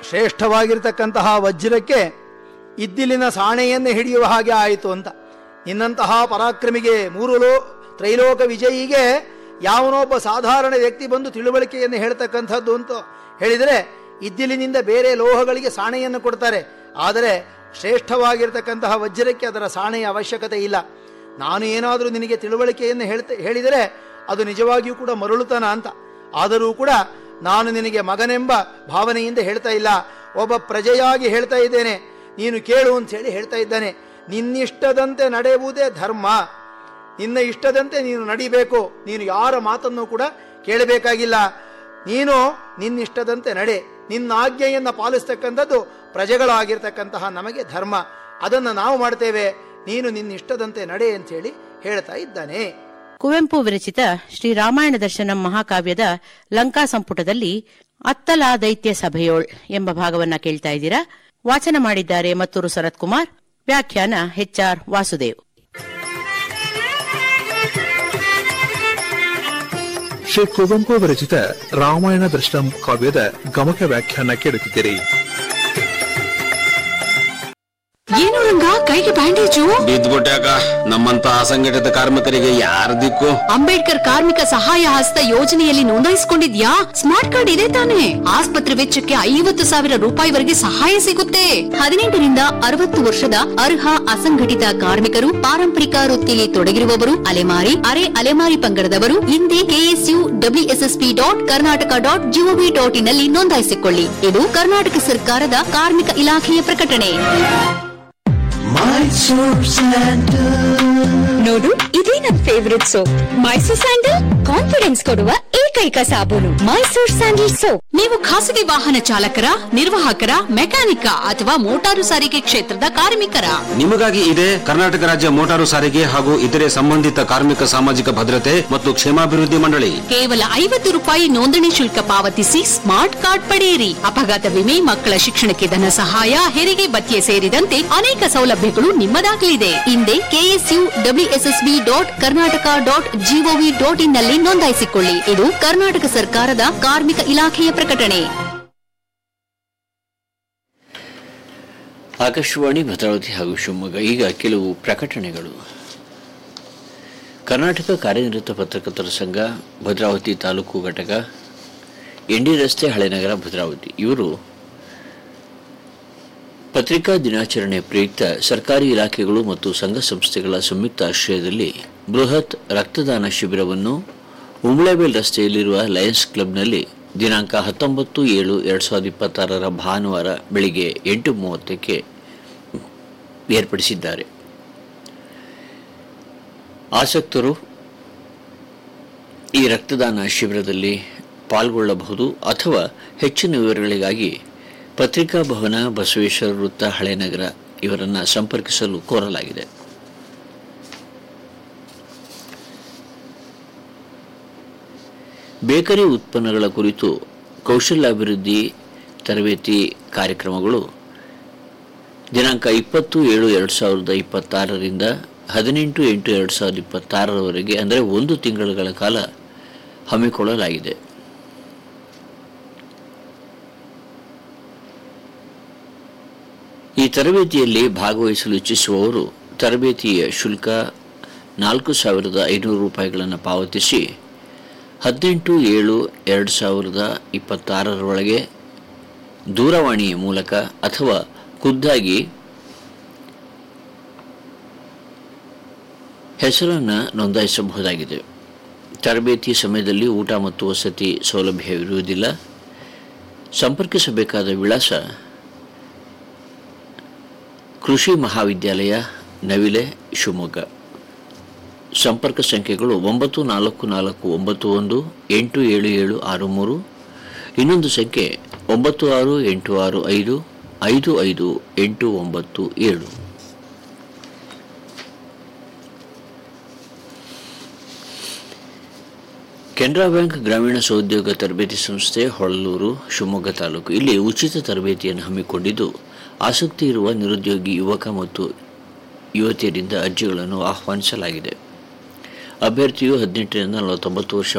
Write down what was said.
ಶ್ರೇಷ್ಠವಾಗಿರ್ತಕ್ಕಂತಹ ವಜ್ರಕ್ಕೆ ಇದ್ದಿಲಿನ ಸಾಣೆಯನ್ನು ಹಿಡಿಯುವ ಹಾಗೆ ಆಯಿತು ಅಂತ ನಿನ್ನಂತಹ ಪರಾಕ್ರಮಿಗೆ ಮೂರು ಲೋ ತ್ರೈಲೋಕ ವಿಜಯಿಗೆ ಯಾವನೊಬ್ಬ ಸಾಧಾರಣ ವ್ಯಕ್ತಿ ಬಂದು ತಿಳುವಳಿಕೆಯನ್ನು ಹೇಳ್ತಕ್ಕಂಥದ್ದು ಅಂತ ಹೇಳಿದರೆ ಇದ್ದಿಲಿನಿಂದ ಬೇರೆ ಲೋಹಗಳಿಗೆ ಸಾಣೆಯನ್ನು ಕೊಡ್ತಾರೆ ಆದರೆ ಶ್ರೇಷ್ಠವಾಗಿರ್ತಕ್ಕಂತಹ ವಜ್ರಕ್ಕೆ ಅದರ ಸಾಣೆಯ ಅವಶ್ಯಕತೆ ಇಲ್ಲ ನಾನು ಏನಾದರೂ ನಿನಗೆ ತಿಳುವಳಿಕೆಯನ್ನು ಹೇಳ್ತ ಹೇಳಿದರೆ ಅದು ನಿಜವಾಗಿಯೂ ಕೂಡ ಮರುಳುತನ ಅಂತ ಆದರೂ ಕೂಡ ನಾನು ನಿನಗೆ ಮಗನೆಂಬ ಭಾವನೆಯಿಂದ ಹೇಳ್ತಾ ಇಲ್ಲ ಒಬ್ಬ ಪ್ರಜೆಯಾಗಿ ಹೇಳ್ತಾ ಇದ್ದೇನೆ ನೀನು ಕೇಳು ಅಂತ ಹೇಳಿ ಹೇಳ್ತಾ ಇದ್ದಾನೆ ನಿನ್ನಿಷ್ಟದಂತೆ ನಡೆಯುವುದೇ ಧರ್ಮ ನಿನ್ನ ಇಷ್ಟದಂತೆ ನೀನು ನಡಿಬೇಕು ನೀನು ಯಾರ ಮಾತನ್ನು ಕೂಡ ಕೇಳಬೇಕಾಗಿಲ್ಲ ನೀನು ನಿನ್ನಿಷ್ಟದಂತೆ ನಡೆ ನಿನ್ನ ಆಜ್ಞೆಯನ್ನು ಪಾಲಿಸ್ತಕ್ಕಂಥದ್ದು ಪ್ರಜೆಗಳಾಗಿರ್ತಕ್ಕಂತಹ ನಮಗೆ ಧರ್ಮ ಅದನ್ನು ನಾವು ಮಾಡ್ತೇವೆ ನೀನು ನಿನ್ನಿಷ್ಟದಂತೆ ನಡೆ ಅಂತ ಹೇಳಿ ಹೇಳ್ತಾ ಇದ್ದಾನೆ ಕುವೆಂಪು ವಿರಚಿತ ಶ್ರೀ ರಾಮಾಯಣ ದರ್ಶನಂ ಮಹಾಕಾವ್ಯದ ಲಂಕಾ ಸಂಪುಟದಲ್ಲಿ ಅತ್ತಲ ದೈತ್ಯ ಸಭೆಯೋಳ್ ಎಂಬ ಭಾಗವನ್ನ ಕೇಳ್ತಾ ಇದ್ದೀರಾ ವಾಚನ ಮಾಡಿದ್ದಾರೆ ಮತ್ತೂರು ಶರತ್ ಕುಮಾರ್ ವ್ಯಾಖ್ಯಾನ ಹೆಚ್ಆರ್ ವಾಸುದೇವ್ ಶ್ರೀ ಕುವೆಂಪು ವಿರಚಿತ ರಾಮಾಯಣ ದರ್ಶನಂ ಕಾವ್ಯದ ಗಮಕ ವ್ಯಾಖ್ಯಾನ ಕೇಳುತ್ತಿದ್ದೀರಿ ಏನು ರಂಗ ಕೈಗೆ ಬ್ಯಾಂಡೇಜು ಬಿದ್ದ್ಬಿಟ್ಟಾಕ ನಮ್ಮಂತ ಅಸಂಘಟಿತ ಕಾರ್ಮಿಕರಿಗೆ ಯಾರ ದಿಕ್ಕು ಅಂಬೇಡ್ಕರ್ ಕಾರ್ಮಿಕ ಸಹಾಯ ಹಸ್ತ ಯೋಜನೆಯಲ್ಲಿ ನೋಂದಾಯಿಸಿಕೊಂಡಿದ್ಯಾ ಸ್ಮಾರ್ಟ್ ಕಾರ್ಡ್ ಇದೆ ತಾನೆ ಆಸ್ಪತ್ರೆ ವೆಚ್ಚಕ್ಕೆ ಐವತ್ತು ಸಾವಿರ ರೂಪಾಯಿವರೆಗೆ ಸಹಾಯ ಸಿಗುತ್ತೆ ಹದಿನೆಂಟರಿಂದ ಅರವತ್ತು ವರ್ಷದ ಅರ್ಹ ಅಸಂಘಟಿತ ಕಾರ್ಮಿಕರು ಪಾರಂಪರಿಕ ವೃತ್ತಿಯಲ್ಲಿ ತೊಡಗಿರುವವರು ಅಲೆಮಾರಿ ಅರೆ ಅಲೆಮಾರಿ ಪಂಗಡದವರು ಹಿಂದೆ KSU WSSP dot Karnataka dot gov dot in ನಲ್ಲಿ ನೋಂದಾಯಿಸಿಕೊಳ್ಳಿ ಇದು ಕರ್ನಾಟಕ ಸರ್ಕಾರದ ಕಾರ್ಮಿಕ ಇಲಾಖೆಯ ಪ್ರಕಟಣೆ ನೋಡು ಇದೇ ನನ್ favourite soap Mysore sandal confidence ಕೊಡುವ ಏಕೈಕ ಸಾಬೂನು ಮೈಸೂರ್ ಸ್ಯಾಂಡಲ್ ಸೋಪ್ ನೀವು ಖಾಸಗಿ ವಾಹನ ಚಾಲಕರ ನಿರ್ವಾಹಕರ ಮೆಕ್ಯಾನಿಕ ಅಥವಾ ಮೋಟಾರು ಸಾರಿಗೆ ಕ್ಷೇತ್ರದ ಕಾರ್ಮಿಕರ ನಿಮಗಾಗಿ ಇದೆ ಕರ್ನಾಟಕ ರಾಜ್ಯ ಮೋಟಾರು ಸಾರಿಗೆ ಹಾಗೂ ಇತರೆ ಸಂಬಂಧಿತ ಕಾರ್ಮಿಕ ಸಾಮಾಜಿಕ ಭದ್ರತೆ ಮತ್ತು ಕ್ಷೇಮಾಭಿವೃದ್ಧಿ ಮಂಡಳಿ ಕೇವಲ ಐವತ್ತು ರೂಪಾಯಿ ನೋಂದಣಿ ಶುಲ್ಕ ಪಾವತಿಸಿ ಸ್ಮಾರ್ಟ್ ಕಾರ್ಡ್ ಪಡೆಯಿರಿ ಅಪಘಾತ ವಿಮೆ ಮಕ್ಕಳ ಶಿಕ್ಷಣಕ್ಕೆ ಧನ ಸಹಾಯ ಹೆರಿಗೆ ಭತ್ಯೆ ಸೇರಿದಂತೆ ಅನೇಕ ಸೌಲಭ್ಯಗಳು ನಿಮ್ಮದಾಗಲಿದೆ ಹಿಂದೆ KSU WSSB dot Karnataka dot gov dot in ನಲ್ಲಿ ನೋಂದಾಯಿಸಿಕೊಳ್ಳಿ ಇದು ಕರ್ನಾಟಕ ಸರ್ಕಾರದ ಕಾರ್ಮಿಕ ಇಲಾಖೆಯ ಪ್ರಕಟಣೆ ಆಕಾಶವಾಣಿ ಭದ್ರಾವತಿ ಹಾಗೂ ಶಿವಮೊಗ್ಗ ಈಗ ಕೆಲವು ಪ್ರಕಟಣೆಗಳು ಕರ್ನಾಟಕ ಕಾರ್ಯನಿರತ ಪತ್ರಕರ್ತರ ಸಂಘ ಭದ್ರಾವತಿ ತಾಲೂಕು ಘಟಕ ಎಂಡಿ ರಸ್ತೆ ಹಳೆನಗರ ಭದ್ರಾವತಿ ಇವರು ಪತ್ರಿಕಾ ದಿನಾಚರಣೆ ಪ್ರಯುಕ್ತ ಸರ್ಕಾರಿ ಇಲಾಖೆಗಳು ಮತ್ತು ಸಂಘ ಸಂಸ್ಥೆಗಳ ಸಂಯುಕ್ತ ಆಶ್ರಯದಲ್ಲಿ ಬೃಹತ್ ರಕ್ತದಾನ ಶಿಬಿರವನ್ನು ಉಂಬ್ಳೆಬೇಲ್ ರಸ್ತೆಯಲ್ಲಿರುವ ಲಯನ್ಸ್ ಕ್ಲಬ್ನಲ್ಲಿ ದಿನಾಂಕ ಹತ್ತೊಂಬತ್ತು ಏಳು ಎರಡು ಸಾವಿರದ ಇಪ್ಪತ್ತಾರರ ಭಾನುವಾರ ಬೆಳಿಗ್ಗೆ ಎಂಟು ಮೂವತ್ತಕ್ಕೆ ಏರ್ಪಡಿಸಿದ್ದಾರೆ ಆಸಕ್ತರು ಈ ರಕ್ತದಾನ ಶಿಬಿರದಲ್ಲಿ ಪಾಲ್ಗೊಳ್ಳಬಹುದು ಅಥವಾ ಹೆಚ್ಚಿನ ವಿವರಗಳಿಗಾಗಿ ಪತ್ರಿಕಾ ಭವನ ಬಸವೇಶ್ವರ ವೃತ್ತ ಹಳೆನಗರ ಇವರನ್ನು ಸಂಪರ್ಕಿಸಲು ಕೋರಲಾಗಿದೆ ಬೇಕರಿ ಉತ್ಪನ್ನಗಳ ಕುರಿತು ಕೌಶಲ್ಯಾಭಿವೃದ್ಧಿ ತರಬೇತಿ ಕಾರ್ಯಕ್ರಮಗಳು ದಿನಾಂಕ ಇಪ್ಪತ್ತು ಏಳು ಎರಡು ಸಾವಿರದ ಇಪ್ಪತ್ತಾರರಿಂದ ಹದಿನೆಂಟು ಎಂಟು ಎರಡು ಸಾವಿರದ ಇಪ್ಪತ್ತಾರರವರೆಗೆ ಅಂದರೆ ಒಂದು ತಿಂಗಳುಗಳ ಕಾಲ ಹಮ್ಮಿಕೊಳ್ಳಲಾಗಿದೆ ಈ ತರಬೇತಿಯಲ್ಲಿ ಭಾಗವಹಿಸಲು ಇಚ್ಛಿಸುವವರು ತರಬೇತಿಯ ಶುಲ್ಕ ನಾಲ್ಕು ಸಾವಿರದ ಐನೂರು ರೂಪಾಯಿಗಳನ್ನು ಪಾವತಿಸಿ ಹದಿನೆಂಟು ಏಳು ಎರಡು ಸಾವಿರದ ಇಪ್ಪತ್ತಾರರೊಳಗೆ ದೂರವಾಣಿಯ ಮೂಲಕ ಅಥವಾ ಖುದ್ದಾಗಿ ಹೆಸರನ್ನು ನೋಂದಾಯಿಸಬಹುದಾಗಿದೆ ತರಬೇತಿ ಸಮಯದಲ್ಲಿ ಊಟ ಮತ್ತು ವಸತಿ ಸೌಲಭ್ಯವಿರುವುದಿಲ್ಲ ಸಂಪರ್ಕಿಸಬೇಕಾದ ವಿಳಾಸ ಕೃಷಿ ಮಹಾವಿದ್ಯಾಲಯ ನವಿಲೆ ಶಿವಮೊಗ್ಗ ಸಂಪರ್ಕ ಸಂಖ್ಯೆಗಳು ಒಂಬತ್ತು ನಾಲ್ಕು ನಾಲ್ಕು ಒಂಬತ್ತು ಒಂದು ಎಂಟು ಏಳು ಏಳು ಆರು ಮೂರು ಇನ್ನೊಂದು ಸಂಖ್ಯೆ ಒಂಬತ್ತು ಆರು ಎಂಟು ಆರು ಐದು ಐದು ಐದು ಎಂಟು ಒಂಬತ್ತು ಏಳು ಕೆನರಾ ಬ್ಯಾಂಕ್ ಗ್ರಾಮೀಣ ಸ್ವಉದ್ಯೋಗ ತರಬೇತಿ ಸಂಸ್ಥೆ ಹೊಳಲೂರು ಶಿವಮೊಗ್ಗ ತಾಲೂಕು ಇಲ್ಲಿ ಉಚಿತ ತರಬೇತಿಯನ್ನು ಹಮ್ಮಿಕೊಂಡಿದ್ದು ಆಸಕ್ತಿ ಇರುವ ನಿರುದ್ಯೋಗಿ ಯುವಕ ಮತ್ತು ಯುವತಿಯರಿಂದ ಅರ್ಜಿಗಳನ್ನು ಆಹ್ವಾನಿಸಲಾಗಿದೆ ಅಭ್ಯರ್ಥಿಯು ಹದಿನೆಂಟರಿಂದ ನಲವತ್ತೊಂಬತ್ತು ವರ್ಷ